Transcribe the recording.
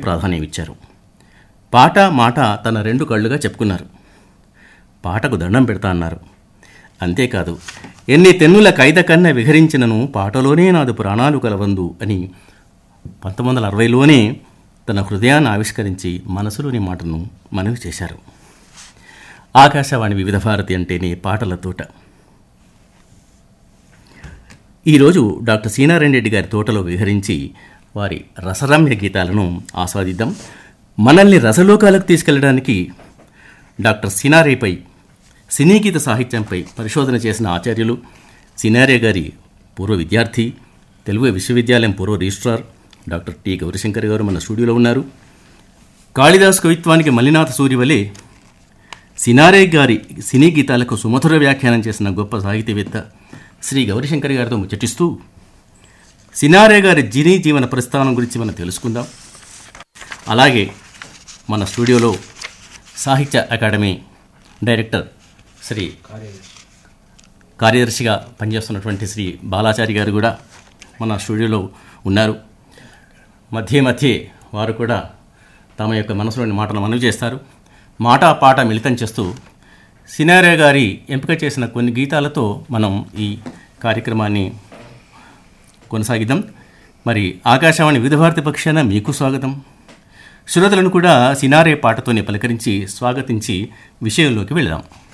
ప్రాధాన్యం ఇచ్చారు పాట మాట తన రెండు కళ్ళుగా చెప్పుకున్నారు పాటకు దండం పెడతా అన్నారు అంతేకాదు ఎన్ని తెన్నుల కైద కన్న విహరించినను పాటలోనే నాదు ప్రాణాలు కలవందు అని పంతొమ్మిది వందల అరవైలోనే తన హృదయాన్ని ఆవిష్కరించి మనసులోని మాటను మనవి చేశారు ఆకాశవాణి వివిధ భారతి అంటేనే పాటల తోట ఈరోజు డాక్టర్ సీనారాయణ రెడ్డి గారి తోటలో విహరించి వారి రసరమ్య గీతాలను ఆస్వాదిద్దాం మనల్ని రసలోకాలకు తీసుకెళ్లడానికి డాక్టర్ సినారేపై సినీ గీత సాహిత్యంపై పరిశోధన చేసిన ఆచార్యులు సినారే గారి పూర్వ విద్యార్థి తెలుగు విశ్వవిద్యాలయం పూర్వ రిజిస్ట్రార్ డాక్టర్ టి గౌరీశంకర్ గారు మన స్టూడియోలో ఉన్నారు కాళిదాస్ కవిత్వానికి మల్లినాథ సూరివలే సినారే గారి సినీ గీతాలకు సుమధుర వ్యాఖ్యానం చేసిన గొప్ప సాహితీవేత్త శ్రీ గౌరీశంకర్ గారితో ముచ్చటిస్తూ సినారే గారి జినీ జీవన ప్రస్థానం గురించి మనం తెలుసుకుందాం అలాగే మన స్టూడియోలో సాహిత్య అకాడమీ డైరెక్టర్ శ్రీ కార్యదర్శిగా పనిచేస్తున్నటువంటి శ్రీ బాలాచారి గారు కూడా మన స్టూడియోలో ఉన్నారు మధ్య మధ్య వారు కూడా తమ యొక్క మనసులోని మాటలు మనవి చేస్తారు మాట పాట మిళితం చేస్తూ సినారే గారి ఎంపిక చేసిన కొన్ని గీతాలతో మనం ఈ కార్యక్రమాన్ని కొనసాగిద్దాం మరి ఆకాశవాణి వివిధ భారతి పక్షాన మీకు స్వాగతం శ్రోతలను కూడా సినారే పాటతోనే పలకరించి స్వాగతించి విషయంలోకి వెళదాం